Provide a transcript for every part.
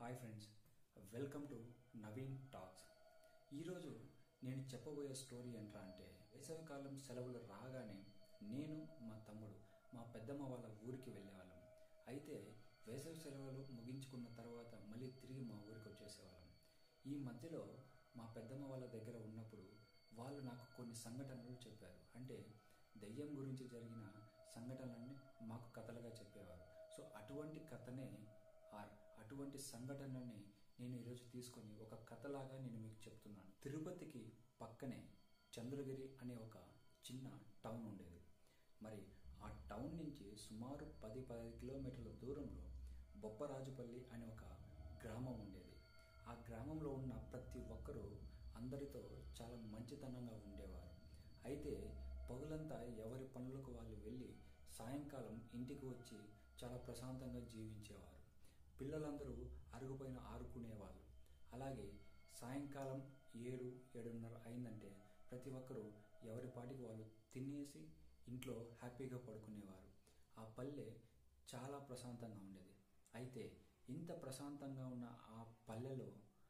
hi friends welcome to Naveen talks ఈరోజు నేను చెప్పబోయే స్టోరీ ఏంట్రా అంటే వేసవికాలం సెలవులు రాగానే నేను మా తమ్ముడు మా పెద్దమ్మ వాళ్ళ ఊరికి వెళ్ళేవాళ్ళం అయితే వేసవి సెలవులు ముగించుకున్న తర్వాత మళ్ళీ తిరిగి మా ఊరికి వచ్చేసేవాళ్ళం ఈ మధ్యలో మా పెద్దమ్మ వాళ్ళ దగ్గర ఉన్నప్పుడు వాళ్ళు నాకు కొన్ని సంఘటనలు చెప్పారు అంటే దెయ్యం గురించి జరిగిన సంఘటనలన్నీ మాకు కథలుగా చెప్పేవారు సో అటువంటి కథనే ఆర్ అటువంటి సంఘటనని నేను ఈరోజు తీసుకొని ఒక కథలాగా నేను మీకు చెప్తున్నాను తిరుపతికి పక్కనే చంద్రగిరి అనే ఒక చిన్న టౌన్ ఉండేది మరి ఆ టౌన్ నుంచి సుమారు పది పది కిలోమీటర్ల దూరంలో బొప్పరాజుపల్లి అనే ఒక గ్రామం ఉండేది ఆ గ్రామంలో ఉన్న ప్రతి ఒక్కరూ అందరితో చాలా మంచితనంగా ఉండేవారు అయితే పగులంతా ఎవరి పనులకు వాళ్ళు వెళ్ళి సాయంకాలం ఇంటికి వచ్చి చాలా ప్రశాంతంగా జీవించేవారు పిల్లలందరూ అరుగుపైన ఆడుకునేవాళ్ళు అలాగే సాయంకాలం ఏడు ఏడున్నర అయిందంటే ప్రతి ఒక్కరూ ఎవరి పాటికి వాళ్ళు తినేసి ఇంట్లో హ్యాపీగా పడుకునేవారు ఆ పల్లె చాలా ప్రశాంతంగా ఉండేది అయితే ఇంత ప్రశాంతంగా ఉన్న ఆ పల్లెలో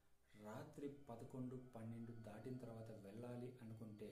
రాత్రి పదకొండు పన్నెండు దాటిన తర్వాత వెళ్ళాలి అనుకుంటే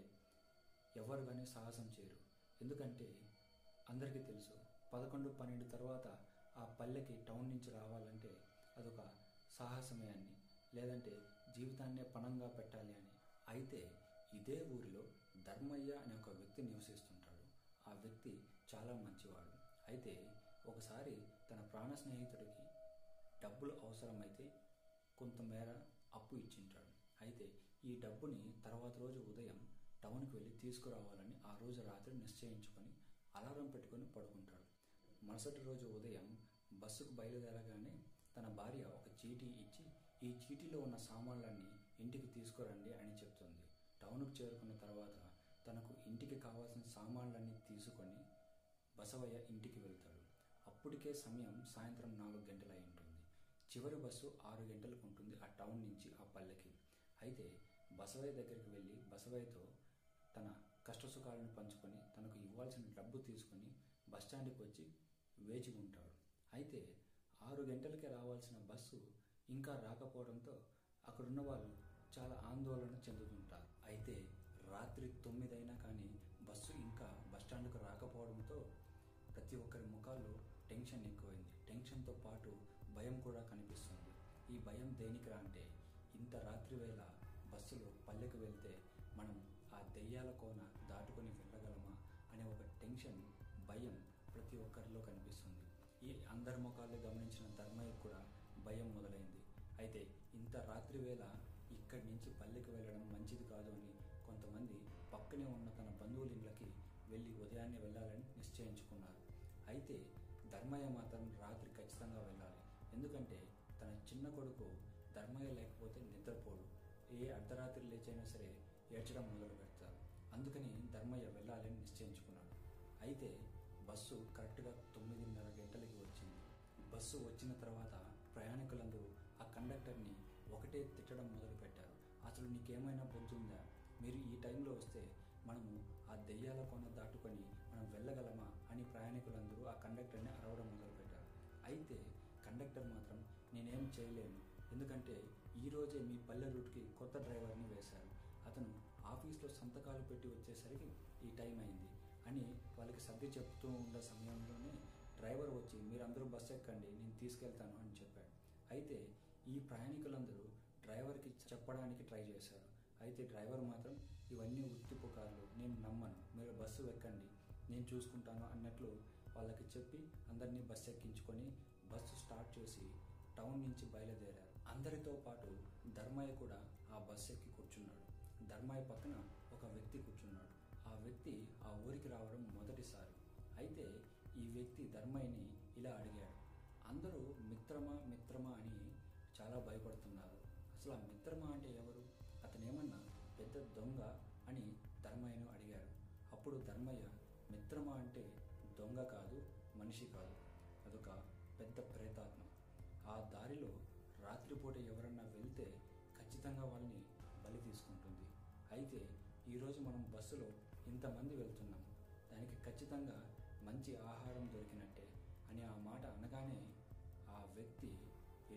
ఎవరు కానీ సాహసం చేయరు ఎందుకంటే అందరికీ తెలుసు పదకొండు పన్నెండు తర్వాత ఆ పల్లెకి టౌన్ నుంచి రావాలంటే అదొక సాహసమే అని లేదంటే జీవితాన్నే పణంగా పెట్టాలి అని అయితే ఇదే ఊరిలో ధర్మయ్య అనే ఒక వ్యక్తి నివసిస్తుంటాడు ఆ వ్యక్తి చాలా మంచివాడు అయితే ఒకసారి తన ప్రాణ స్నేహితుడికి డబ్బులు అవసరమైతే కొంతమేర అప్పు ఇచ్చింటాడు అయితే ఈ డబ్బుని తర్వాత రోజు ఉదయం టౌన్కి వెళ్ళి తీసుకురావాలని ఆ రోజు రాత్రి నిశ్చయించుకొని అలారం పెట్టుకొని పడుకుంటాడు మరుసటి రోజు ఉదయం బస్సుకు బయలుదేరగానే తన భార్య ఒక చీటీ ఇచ్చి ఈ చీటీలో ఉన్న సామాన్లన్నీ ఇంటికి తీసుకురండి అని చెప్తుంది టౌన్కు చేరుకున్న తర్వాత తనకు ఇంటికి కావాల్సిన సామాన్లన్నీ తీసుకొని బసవయ్య ఇంటికి వెళ్తాడు అప్పటికే సమయం సాయంత్రం నాలుగు గంటలు అయి ఉంటుంది చివరి బస్సు ఆరు గంటలకు ఉంటుంది ఆ టౌన్ నుంచి ఆ పల్లెకి అయితే బసవయ్య దగ్గరికి వెళ్ళి బసవయ్యతో తన కష్టసుఖాలను పంచుకొని తనకు ఇవ్వాల్సిన డబ్బు తీసుకొని బస్టాండ్కి వచ్చి వేచి ఉంటాడు అయితే ఆరు గంటలకే రావాల్సిన బస్సు ఇంకా రాకపోవడంతో అక్కడున్న వాళ్ళు చాలా ఆందోళన చెందుతుంటారు అయితే రాత్రి తొమ్మిది అయినా కానీ బస్సు ఇంకా బస్టాండ్కు రాకపోవడంతో ప్రతి ఒక్కరి ముఖాల్లో టెన్షన్ ఎక్కువైంది టెన్షన్తో పాటు భయం కూడా కనిపిస్తుంది ఈ భయం దేనికిరా అంటే ఇంత రాత్రి వేళ బస్సులో పల్లెకు వెళ్తే మనం ఆ దెయ్యాల కోన దాటుకొని వెళ్ళగలమా అనే ఒక టెన్షన్ భయం ప్రతి ఒక్కరిలో కనిపిస్తుంది ఈ అందరి ముఖాల్లో గమనించిన ధర్మయ్య కూడా భయం మొదలైంది అయితే ఇంత రాత్రి వేళ ఇక్కడి నుంచి పల్లెకి వెళ్ళడం మంచిది కాదు అని కొంతమంది పక్కనే ఉన్న తన బంధువుల ఇళ్ళకి వెళ్ళి ఉదయాన్నే వెళ్ళాలని నిశ్చయించుకున్నారు అయితే ధర్మయ్య మాత్రం రాత్రి ఖచ్చితంగా వెళ్ళాలి ఎందుకంటే తన చిన్న కొడుకు ధర్మయ్య లేకపోతే నిద్రపోడు ఏ అర్ధరాత్రి లేచైనా సరే ఏడ్చడం మొదలు పెడతారు అందుకని ధర్మయ్య వెళ్ళాలని నిశ్చయించుకున్నాడు అయితే బస్సు కరెక్ట్గా తొమ్మిదిన్నర గంటలకి వచ్చింది బస్సు వచ్చిన తర్వాత ప్రయాణికులందరూ ఆ కండక్టర్ని ఒకటే తిట్టడం మొదలు పెట్టారు అసలు నీకేమైనా బుద్ధి మీరు ఈ టైంలో వస్తే మనము ఆ దెయ్యాల కొన దాటుకొని మనం వెళ్ళగలమా అని ప్రయాణికులందరూ ఆ కండక్టర్ని అరవడం మొదలుపెట్టారు అయితే కండక్టర్ మాత్రం నేనేం చేయలేను ఎందుకంటే ఈరోజే మీ పల్లె రూట్కి కొత్త డ్రైవర్ని వేశారు అతను ఆఫీస్లో సంతకాలు పెట్టి వచ్చేసరికి ఈ టైం అయింది అని వాళ్ళకి సర్ది చెప్తూ ఉన్న సమయంలోనే డ్రైవర్ వచ్చి మీరందరూ బస్సు ఎక్కండి నేను తీసుకెళ్తాను అని చెప్పాడు అయితే ఈ ప్రయాణికులందరూ డ్రైవర్కి చెప్పడానికి ట్రై చేశారు అయితే డ్రైవర్ మాత్రం ఇవన్నీ ఉత్తి పుకార్లు నేను నమ్మను మీరు బస్సు ఎక్కండి నేను చూసుకుంటాను అన్నట్లు వాళ్ళకి చెప్పి అందరినీ బస్సు ఎక్కించుకొని బస్సు స్టార్ట్ చేసి టౌన్ నుంచి బయలుదేరారు అందరితో పాటు ధర్మయ్య కూడా ఆ బస్సు ఎక్కి కూర్చున్నాడు ధర్మయ్య పక్కన ఒక వ్యక్తి కూర్చున్నాడు ఆ వ్యక్తి ఆ ఊరికి రావడం మొదటిసారి అయితే ఈ వ్యక్తి ధర్మయ్యని ఇలా అడిగాడు అందరూ మిత్రమా మిత్రమా అని చాలా భయపడుతున్నారు అసలు ఆ మిత్రమా అంటే ఎవరు అతను ఏమన్నా పెద్ద దొంగ అని ధర్మయ్యను అడిగాడు అప్పుడు ధర్మయ్య మిత్రమా అంటే దొంగ కాదు మనిషి కాదు అదొక పెద్ద ప్రేతాత్మ ఆ దారిలో రాత్రిపూట ఎవరన్నా వెళ్తే ఖచ్చితంగా వాళ్ళని బలి తీసుకుంటుంది అయితే ఈరోజు మనం బస్సులో ఇంతమంది వెళ్తున్నాం దానికి ఖచ్చితంగా మంచి ఆహారం దొరికినట్టే అని ఆ మాట అనగానే ఆ వ్యక్తి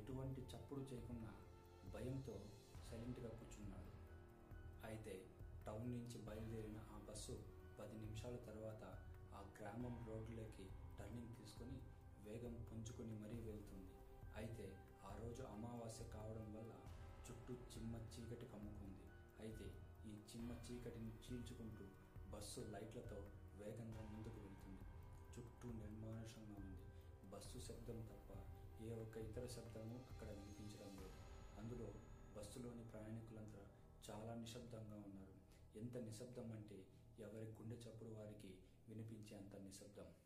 ఎటువంటి చప్పుడు చేయకుండా భయంతో సైలెంట్గా కూర్చున్నాడు అయితే టౌన్ నుంచి బయలుదేరిన ఆ బస్సు పది నిమిషాల తర్వాత ఆ గ్రామం రోడ్లోకి టర్నింగ్ తీసుకొని వేగం పుంజుకొని మరీ వెళ్తుంది అయితే ఆ రోజు అమావాస్య కావడం వల్ల చుట్టూ చిమ్మ చీకటి కమ్ముకుంది అయితే ఈ చిమ్మ చీకటిని చీల్చుకుంటూ బస్సు లైట్లతో వేగంగా ముందుకు వెళ్తుంది చుట్టూ నిర్మానుషంగా ఉంది బస్సు శబ్దం తప్ప ఏ ఒక్క ఇతర శబ్దము అక్కడ వినిపించడం లేదు అందులో బస్సులోని ప్రయాణికులంతా చాలా నిశ్శబ్దంగా ఉన్నారు ఎంత నిశ్శబ్దం అంటే ఎవరి గుండె చప్పుడు వారికి వినిపించే అంత నిశ్శబ్దం